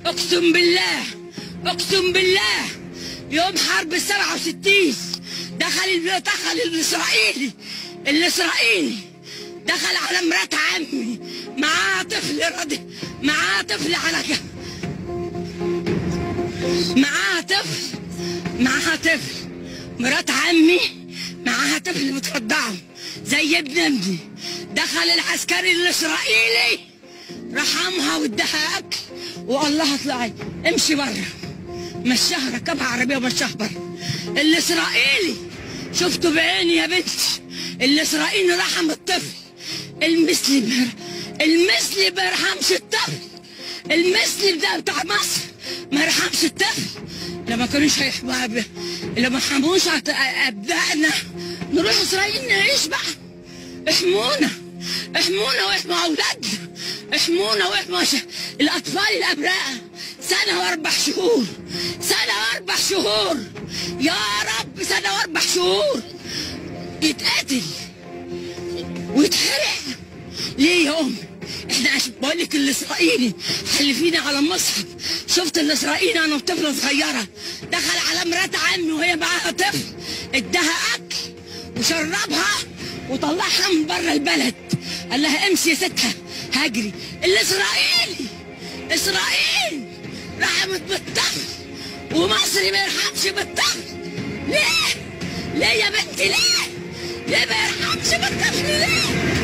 اقسم بالله اقسم بالله يوم حرب السبعة وستين دخل ال- دخل الاسرائيلي الاسرائيلي دخل على مرات عمي معاه طفل رضي معاه طفل على ك... معاها طفل معاها طفل مرات عمي معاها طفل مترضعه زي ابن ابني دخل العسكري الاسرائيلي رحمها واداها اكل وقال لها اطلعي امشي بره مشاها ركبها عربيه ومشاها بره الاسرائيلي شفته بعيني يا بنتي الاسرائيلي رحم الطفل المثلي بير المثلي بيرحمش الطفل المثلي ده بتاع مصر ما يرحمش الطفل لما كانوش هيحموا أب- لما حموش عت- ابنائنا نروح اسرائيل نعيش بقى احمونا احمونا واحموا اولادنا احمونا واحموا ش- الاطفال الابرياء سنه واربع شهور سنه واربع شهور يا رب سنه واربع شهور يتقتل ويتحرق ليه يا ام احنا عشان بقول لك الاسرائيلي حلفينا على المصحف شفت الاسرائيلي انا وطفله صغيره دخل على مرات عمي وهي معاها طفل اداها اكل وشربها وطلعها من بره البلد قال لها امشي يا ستها هجري الاسرائيلي اسرائيل رحمت بالطفل ومصري ما يرحمش بالطفل ليه؟ ليه يا بنتي ليه؟ ليه ما يرحمش بالطفل ليه؟